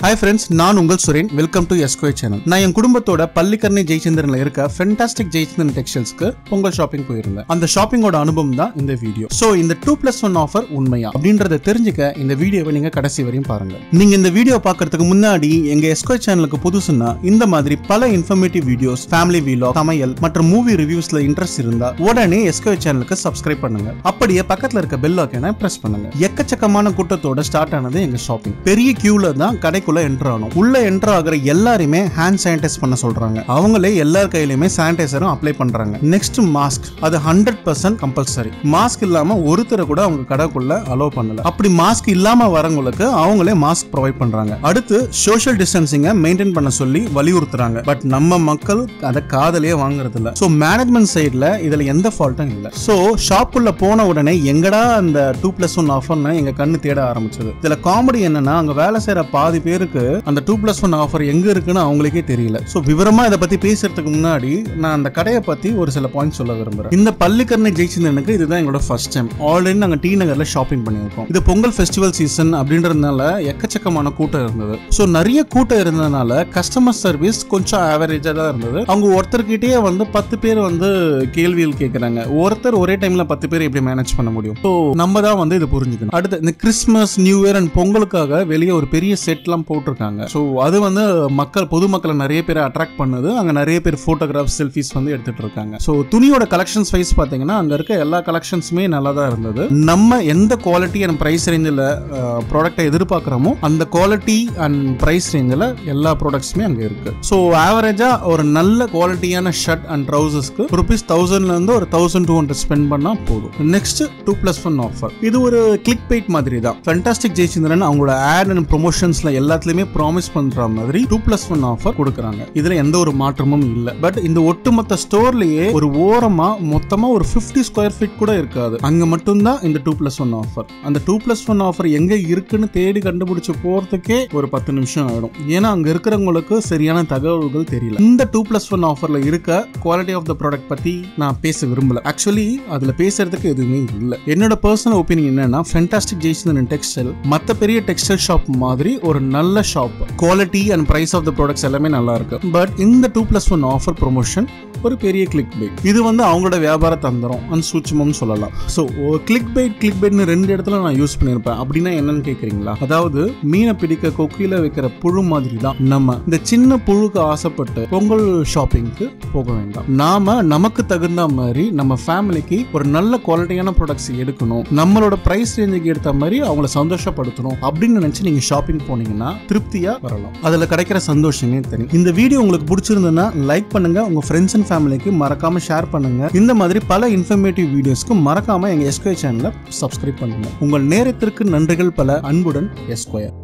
hi friends நான் உங்கள் Suren welcome to எஸ்கோய் சேனல் நான் என் குடும்பத்தோட பள்ளிக்கரணை ஜெயச்சந்திரன்ல இருக்க ஃபென்டாஸ்டிக் ஜெயச்சந்திரன் டெக்ஸ்டைல்ஸ்க்கு பொங்கல் ஷாப்பிங் போயிருந்தேன் அந்த ஷாப்பிங்கோட அனுபவம் தான் இந்த வீடியோ சோ இந்த டூ பிளஸ் ஒன் ஆஃபர் உண்மையா அப்படின்றத தெரிஞ்சுக்க இந்த வீடியோவை நீங்க கடைசி வரையும் பாருங்க நீங்க இந்த வீடியோ பார்க்கறதுக்கு முன்னாடி எங்க எஸ்கோய் சேனலுக்கு புதுசுன்னா இந்த மாதிரி பல இன்ஃபர்மேட்டிவ் வீடியோஸ் ஃபேமிலி வீலாக் சமையல் மற்றும் மூவி ரிவ்யூஸ்ல இன்ட்ரெஸ்ட் இருந்தா உடனே எஸ்கோய் சேனலுக்கு சப்ஸ்கிரைப் பண்ணுங்க அப்படியே பக்கத்துல இருக்க பெல் ஐக்கனை பிரஸ் பண்ணுங்க எக்கச்சக்கமான கூட்டத்தோட ஸ்டார்ட் ஆனது எங்க ஷாப்பிங் பெரிய கியூல தான் கடைக்குள்ள என்டர் ஆகணும் உள்ள என்டர் ஆகிற எல்லாருமே ஹேண்ட் சானிடைஸ் பண்ண சொல்றாங்க அவங்களே எல்லார் கையிலுமே சானிடைசரும் அப்ளை பண்றாங்க நெக்ஸ்ட் மாஸ்க் அது ஹண்ட்ரட் பர்சன்ட் கம்பல்சரி மாஸ்க் இல்லாம ஒருத்தரை கூட அவங்க கடைக்குள்ள அலோவ் பண்ணல அப்படி மாஸ்க் இல்லாம வரவங்களுக்கு அவங்களே மாஸ்க் ப்ரொவைட் பண்றாங்க அடுத்து சோஷியல் டிஸ்டன்சிங்கை மெயின்டைன் பண்ண சொல்லி வலியுறுத்துறாங்க பட் நம்ம மக்கள் அதை காதலே வாங்குறது இல்ல ஸோ மேனேஜ்மெண்ட் சைட்ல இதுல எந்த ஃபால்ட்டும் இல்ல ஸோ ஷாப்புள்ள போன உடனே எங்கடா அந்த டூ பிளஸ் ஒன் ஆஃபர்னு எங்க கண்ணு தேட ஆரம்பிச்சது இதுல காமெடி என்னன்னா அங்க வேலை செய்யற பாதி பேருக்கு அந்த டூ பிளஸ் ஒன் ஆஃபர் எங்க இருக்குன்னு அவங்களுக்கே தெரியல ஸோ விவரமா இதை பத்தி பேசுறதுக்கு முன்னாடி நான் அந்த கடையை பத்தி ஒரு சில பாயிண்ட் சொல்ல விரும்புறேன் இந்த பள்ளிக்கரணை ஜெயிச்சந்தனுக்கு இதுதான் எங்களோட ஃபர்ஸ்ட் டைம் ஆல்ரெடி நாங்க டி நகர்ல ஷாப்பிங் பண்ணியிருக்கோம் இது பொங்கல் ஃபெஸ்டிவல் சீசன் அப்படின்றதுனால எக்கச்சக்கமான கூட்டம் இருந்தது ஸோ நிறைய கூட்டம் இருந்ததுனால கஸ்டமர் சர்வீஸ் கொஞ்சம் ஆவரேஜா தான் இருந்தது அவங்க ஒருத்தர்கிட்டயே வந்து பத்து பேர் வந்து கேள்விகள் கேட்கறாங்க ஒருத்தர் ஒரே டைம்ல பத்து பேர் எப்படி மேனேஜ் பண்ண முடியும் ஸோ நம்ம தான் வந்து இது புரிஞ்சுக்கணும் அடுத்து இந்த கிறிஸ்மஸ் நியூ இயர் அண்ட் பொங்கலுக்காக வெளியே ஒரு பெரிய செட்லாம் போட்டிருக்காங்க ஸோ அது வந்து மக்கள் பொதுமக்களை நிறைய பேரை அட்ராக்ட் பண்ணுது அங்கே நிறைய பேர் ஃபோட்டோகிராஃப் செல்ஃபிஸ் வந்து எடுத்துட்டு இருக்காங்க ஸோ துணியோட கலெக்ஷன்ஸ் வைஸ் பார்த்தீங்கன்னா அங்கே இருக்க எல்லா கலெக்ஷன்ஸுமே நல்லா தான் இருந்தது நம்ம எந்த குவாலிட்டி அண்ட் ப்ரைஸ் ரேஞ்சில் ப்ராடக்ட்டை எதிர்பார்க்குறோமோ அந்த குவாலிட்டி அண்ட் ப்ரைஸ் ரேஞ்சில் எல்லா ப்ராடக்ட்ஸுமே அங்கே இருக்கு ஸோ ஆவரேஜாக ஒரு நல்ல குவாலிட்டியான ஷர்ட் அண்ட் ட்ரௌசர்ஸ்க்கு ருபீஸ் தௌசண்ட்லேருந்து ஒரு தௌசண்ட் டூ ஹண்ட்ரட் ஸ்பெண்ட் பண்ணால் போதும் next two plus one offer இது ஒரு கிளிக் பைட் மாதிரி தான் ஃபென்டாஸ்டிக் ஜெயச்சந்திரன் அவங்களோட ஆட் அண்ட் ப்ரொமோஷன்ஸ்ல எல்லாத்துலயுமே ப்ராமிஸ் பண்ற மாதிரி டூ பிளஸ் ஒன் ஆஃபர் கொடுக்குறாங்க இதுல எந்த ஒரு மாற்றமும் இல்ல பட் இந்த ஒட்டுமொத்த ஸ்டோர்லயே ஒரு ஓரமா மொத்தமா ஒரு 50 ஸ்கொயர் ஃபீட் கூட இருக்காது அங்க மட்டும்தான் இந்த டூ பிளஸ் ஒன் ஆஃபர் அந்த டூ பிளஸ் ஒன் ஆஃபர் எங்க இருக்குன்னு தேடி கண்டுபிடிச்சு போறதுக்கே ஒரு பத்து நிமிஷம் ஆயிடும் ஏன்னா அங்க இருக்கிறவங்களுக்கு சரியான தகவல்கள் தெரியல இந்த டூ பிளஸ் ஒன் ஆஃபர்ல இருக்க குவாலிட்டி ஆஃப் த ப்ராடக்ட் பத்தி நான் பேச விரும்பல ஆக்சுவலி அதுல பேசுறதுக்கு எதுவுமே இல்லை என்னோட பர்சனல் ஒப்பீனியன் என்னன்னா ஃபென்டாஸ்டிக் ஜெய்சன் டெக்ஸ்டைல் மற்ற பெரிய டெக்ஸ்டைல் ஷாப் மாதிரி ஒரு நல்ல shop quality and price of the products எல்லாமே நல்லா இருக்கு பட் இந்த two plus one offer promotion ஒரு பெரிய கிளிக் பைட் இது வந்து அவங்களோட வியாபார தந்திரம் அந்த சூட்சமம்னு சொல்லலாம் ஸோ கிளிக் பைட் கிளிக் பைட்னு ரெண்டு இடத்துல நான் யூஸ் பண்ணியிருப்பேன் அப்படின்னா என்னன்னு கேட்குறீங்களா அதாவது மீனை பிடிக்க கொக்கியில வைக்கிற புழு மாதிரி தான் நம்ம இந்த சின்ன புழுக்கு ஆசைப்பட்டு பொங்கல் ஷாப்பிங்க்கு போக வேண்டாம் நாம நமக்கு தகுந்த மாதிரி நம்ம ஃபேமிலிக்கு ஒரு நல்ல குவாலிட்டியான ப்ராடக்ட்ஸ் எடுக்கணும் நம்மளோட ப்ரைஸ் ரேஞ்சுக்கு ஏற்ற மாதிரி அவங்கள சந்தோஷப்படுத்தணும் அப்படின்னு நினைச்சு நீங்க ஷாப்பிங் போனீங்கன்னா திருப்தியா வரலாம் அதுல கிடைக்கிற சந்தோஷமே தனி இந்த வீடியோ உங்களுக்கு பிடிச்சிருந்ததுன்னா லைக் பண்ணுங்க உங்க ஃப்ரெண்ட்ஸ் அண்ட் ஃபேமிலிக்கு மறக்காம ஷேர் பண்ணுங்க இந்த மாதிரி பல இன்ஃபர்மேட்டிவ் வீடியோஸ்க்கு மறக்காம எங்க எஸ்கோய் சேனலை சப்ஸ்கிரைப் பண்ணுங்க உங்கள் நேரத்திற்கு நன்றிகள் பல அன்புடன் எஸ்கோயர்